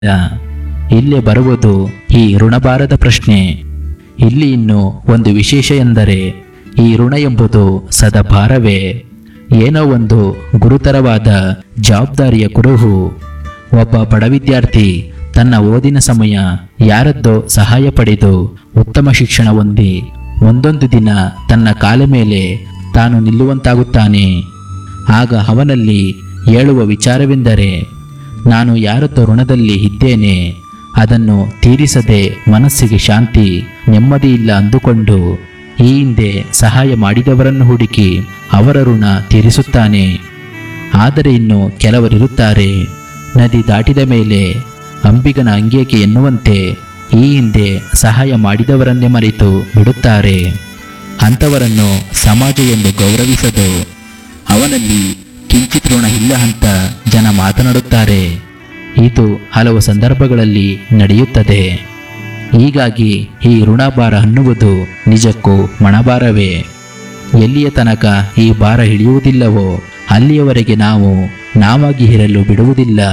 ಇಲ್ಲೇ ಬರುವುದು ಈ ಋಣಭಾರದ ಪ್ರಶ್ನೆ ಇಲ್ಲಿ ಇನ್ನು ಒಂದು ವಿಶೇಷ ಎಂದರೆ ಈ ಋಣ ಎಂಬುದು ಸದಾ ಭಾರವೇ ಏನೋ ಒಂದು ಗುರುತರವಾದ ಜವಾಬ್ದಾರಿಯ ಕುರುಹು ಒಬ್ಬ ಬಡ ವಿದ್ಯಾರ್ಥಿ ತನ್ನ ಓದಿನ ಸಮಯ ಯಾರದ್ದೋ ಸಹಾಯ ಪಡೆದು ಉತ್ತಮ ಶಿಕ್ಷಣ ಹೊಂದಿ ಒಂದೊಂದು ದಿನ ತನ್ನ ಕಾಲ ಮೇಲೆ ತಾನು ನಿಲ್ಲುವಂತಾಗುತ್ತಾನೆ ಆಗ ಅವನಲ್ಲಿ ಹೇಳುವ ವಿಚಾರವೆಂದರೆ ನಾನು ಯಾರದ್ದೋ ಋಣದಲ್ಲಿ ಇದ್ದೇನೆ ಅದನ್ನು ತೀರಿಸದೆ ಮನಸ್ಸಿಗೆ ಶಾಂತಿ ನೆಮ್ಮದಿ ಇಲ್ಲ ಅಂದುಕೊಂಡು ಈ ಹಿಂದೆ ಸಹಾಯ ಮಾಡಿದವರನ್ನು ಹುಡುಕಿ ಅವರ ಋಣ ತೀರಿಸುತ್ತಾನೆ ಆದರೆ ಇನ್ನು ಕೆಲವರಿರುತ್ತಾರೆ ನದಿ ದಾಟಿದ ಮೇಲೆ ಅಂಬಿಗನ ಅಂಗೇಕೆ ಎನ್ನುವಂತೆ ಈ ಹಿಂದೆ ಸಹಾಯ ಮಾಡಿದವರನ್ನೇ ಮರೆತು ಬಿಡುತ್ತಾರೆ ಅಂಥವರನ್ನು ಸಮಾಜ ಎಂದು ಗೌರವಿಸದು ಅವನಲ್ಲಿ ಕಿಂಚಿತ್ ಋಣ ಇಲ್ಲ ಅಂತ ಜನ ಮಾತನಾಡುತ್ತಾರೆ ಇದು ಹಲವು ಸಂದರ್ಭಗಳಲ್ಲಿ ನಡೆಯುತ್ತದೆ ಹೀಗಾಗಿ ಈ ಋಣಭಾರ ಅನ್ನುವುದು ನಿಜಕ್ಕೂ ಮಣಭಾರವೇ ಎಲ್ಲಿಯ ತನಕ ಈ ಭಾರ ಹಿಡಿಯುವುದಿಲ್ಲವೋ ಅಲ್ಲಿಯವರೆಗೆ ನಾವು ನಾವಾಗಿ ಇರಲು ಬಿಡುವುದಿಲ್ಲ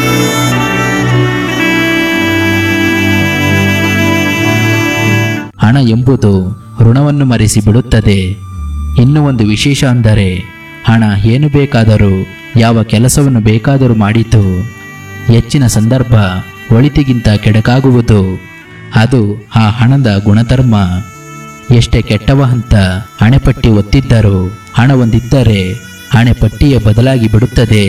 ಹಣ ಎಂಬುದು ಋಣವನ್ನು ಮರೆಸಿ ಬಿಡುತ್ತದೆ ಇನ್ನು ಒಂದು ವಿಶೇಷ ಅಂದರೆ ಹಣ ಏನು ಬೇಕಾದರೂ ಯಾವ ಕೆಲಸವನ್ನು ಬೇಕಾದರೂ ಮಾಡಿತು ಹೆಚ್ಚಿನ ಸಂದರ್ಭ ಒಳಿತಿಗಿಂತ ಕೆಡಕಾಗುವುದು ಅದು ಆ ಹಣದ ಗುಣಧರ್ಮ ಎಷ್ಟೇ ಕೆಟ್ಟವ ಅಂತ ಹಣೆಪಟ್ಟಿ ಒತ್ತಿದ್ದರೂ ಹಣ ಒಂದಿದ್ದರೆ ಹಣೆಪಟ್ಟಿಯ ಬದಲಾಗಿ ಬಿಡುತ್ತದೆ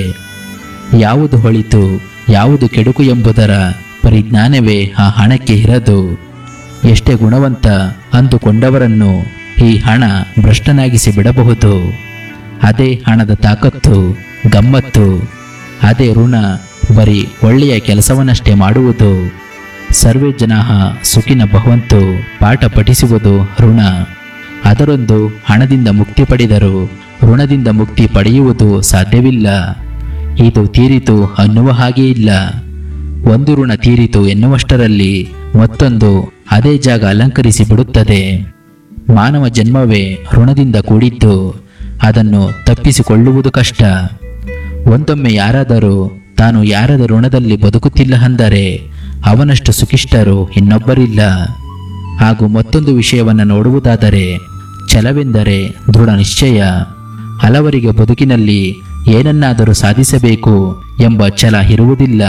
ಯಾವುದು ಹೊಳಿತು ಯಾವುದು ಕೆಡುಕು ಎಂಬುದರ ಪರಿಜ್ಞಾನವೇ ಆ ಹಣಕ್ಕೆ ಇರದು ಎಷ್ಟೇ ಗುಣವಂತ ಅಂದುಕೊಂಡವರನ್ನು ಈ ಹಣ ಭ್ರಷ್ಟನಾಗಿಸಿ ಬಿಡಬಹುದು ಅದೇ ಹಣದ ತಾಕತ್ತು ಗಮ್ಮತ್ತು ಅದೇ ಋಣ ಬರೀ ಒಳ್ಳೆಯ ಕೆಲಸವನ್ನಷ್ಟೇ ಮಾಡುವುದು ಸರ್ವೇ ಜನ ಸುಖಿನ ಭವಂತು ಪಾಠ ಪಠಿಸುವುದು ಋಣ ಅದರೊಂದು ಹಣದಿಂದ ಮುಕ್ತಿ ಪಡೆದರು ಋಣದಿಂದ ಮುಕ್ತಿ ಪಡೆಯುವುದು ಸಾಧ್ಯವಿಲ್ಲ ಇದು ತೀರಿತು ಅನ್ನುವ ಹಾಗೆ ಇಲ್ಲ ಒಂದು ಋಣ ತೀರಿತು ಎನ್ನುವಷ್ಟರಲ್ಲಿ ಮತ್ತೊಂದು ಅದೇ ಜಾಗ ಅಲಂಕರಿಸಿ ಬಿಡುತ್ತದೆ ಮಾನವ ಜನ್ಮವೇ ಋಣದಿಂದ ಕೂಡಿದ್ದು ಅದನ್ನು ತಪ್ಪಿಸಿಕೊಳ್ಳುವುದು ಕಷ್ಟ ಒಂದೊಮ್ಮೆ ಯಾರಾದರೂ ತಾನು ಯಾರದ ಋಣದಲ್ಲಿ ಬದುಕುತ್ತಿಲ್ಲ ಅಂದರೆ ಅವನಷ್ಟು ಸುಖಿಷ್ಟರು ಇನ್ನೊಬ್ಬರಿಲ್ಲ ಹಾಗೂ ಮತ್ತೊಂದು ವಿಷಯವನ್ನು ನೋಡುವುದಾದರೆ ಛಲವೆಂದರೆ ದೃಢ ನಿಶ್ಚಯ ಹಲವರಿಗೆ ಬದುಕಿನಲ್ಲಿ ಏನನ್ನಾದರೂ ಸಾಧಿಸಬೇಕು ಎಂಬ ಛಲ ಇರುವುದಿಲ್ಲ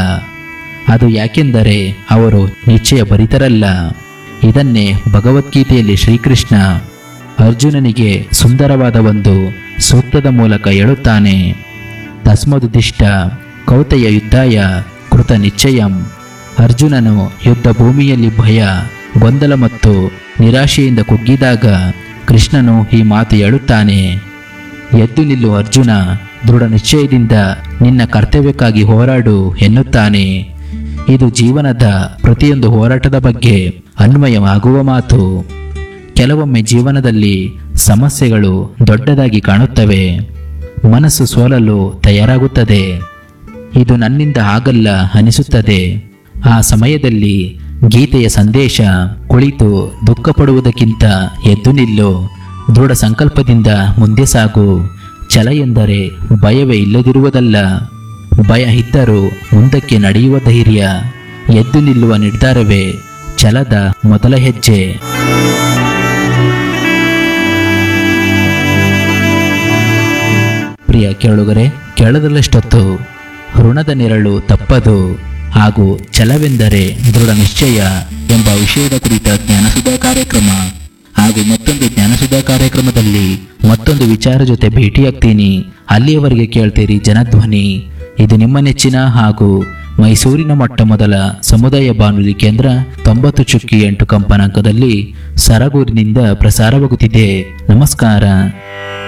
ಅದು ಯಾಕೆಂದರೆ ಅವರು ನಿಶ್ಚಯ ಭರಿತರಲ್ಲ ಇದನ್ನೇ ಭಗವದ್ಗೀತೆಯಲ್ಲಿ ಶ್ರೀಕೃಷ್ಣ ಅರ್ಜುನನಿಗೆ ಸುಂದರವಾದ ಒಂದು ಸೂಕ್ತದ ಮೂಲಕ ಹೇಳುತ್ತಾನೆ ತಸ್ಮದುದಿಷ್ಟ ಕೌತೆಯ ಯುದ್ಧಾಯ ಕೃತ ನಿಶ್ಚಯಂ ಅರ್ಜುನನು ಯುದ್ಧ ಭೂಮಿಯಲ್ಲಿ ಭಯ ಗೊಂದಲ ಮತ್ತು ನಿರಾಶೆಯಿಂದ ಕುಗ್ಗಿದಾಗ ಕೃಷ್ಣನು ಈ ಮಾತು ಹೇಳುತ್ತಾನೆ ಎದ್ದು ನಿಲ್ಲು ಅರ್ಜುನ ದೃಢ ನಿಶ್ಚಯದಿಂದ ನಿನ್ನ ಕರ್ತವ್ಯಕ್ಕಾಗಿ ಹೋರಾಡು ಎನ್ನುತ್ತಾನೆ ಇದು ಜೀವನದ ಪ್ರತಿಯೊಂದು ಹೋರಾಟದ ಬಗ್ಗೆ ಅನ್ವಯವಾಗುವ ಮಾತು ಕೆಲವೊಮ್ಮೆ ಜೀವನದಲ್ಲಿ ಸಮಸ್ಯೆಗಳು ದೊಡ್ಡದಾಗಿ ಕಾಣುತ್ತವೆ ಮನಸ್ಸು ಸೋಲಲು ತಯಾರಾಗುತ್ತದೆ ಇದು ನನ್ನಿಂದ ಆಗಲ್ಲ ಅನಿಸುತ್ತದೆ ಆ ಸಮಯದಲ್ಲಿ ಗೀತೆಯ ಸಂದೇಶ ಕುಳಿತು ದುಃಖ ಪಡುವುದಕ್ಕಿಂತ ಎದ್ದು ನಿಲ್ಲು ದೃಢ ಸಂಕಲ್ಪದಿಂದ ಮುಂದೆ ಸಾಗು ಛಲ ಎಂದರೆ ಭಯವೇ ಇಲ್ಲದಿರುವುದಲ್ಲ ಭಯ ಇದ್ದರೂ ಮುಂದಕ್ಕೆ ನಡೆಯುವ ಧೈರ್ಯ ಎದ್ದು ನಿಲ್ಲುವ ನಿರ್ಧಾರವೇ ಛಲದ ಮೊದಲ ಹೆಜ್ಜೆ ಪ್ರಿಯ ಕೇಳುಗರೆ ಕೇಳದಲ್ಲಷ್ಟೊತ್ತು ಋಣದ ನೆರಳು ತಪ್ಪದು ಹಾಗೂ ಛಲವೆಂದರೆ ದೃಢ ನಿಶ್ಚಯ ಎಂಬ ವಿಷಯದ ಕುರಿತ ಜ್ಞಾನಸುಧಾ ಕಾರ್ಯಕ್ರಮ ಹಾಗೂ ಮತ್ತೊಂದು ಜ್ಞಾನಸುಧಾ ಕಾರ್ಯಕ್ರಮದಲ್ಲಿ ಮತ್ತೊಂದು ವಿಚಾರ ಜೊತೆ ಭೇಟಿಯಾಗ್ತೀನಿ ಅಲ್ಲಿಯವರೆಗೆ ಕೇಳ್ತೀರಿ ಜನಧ್ವನಿ ಇದು ನಿಮ್ಮ ನೆಚ್ಚಿನ ಹಾಗೂ ಮೈಸೂರಿನ ಮೊಟ್ಟ ಮೊದಲ ಸಮುದಾಯ ಬಾನುಲಿ ಕೇಂದ್ರ ತೊಂಬತ್ತು ಚುಕ್ಕಿ ಎಂಟು ಕಂಪನಾಂಕದಲ್ಲಿ ಸರಗೂರಿನಿಂದ ಪ್ರಸಾರವಾಗುತ್ತಿದೆ ನಮಸ್ಕಾರ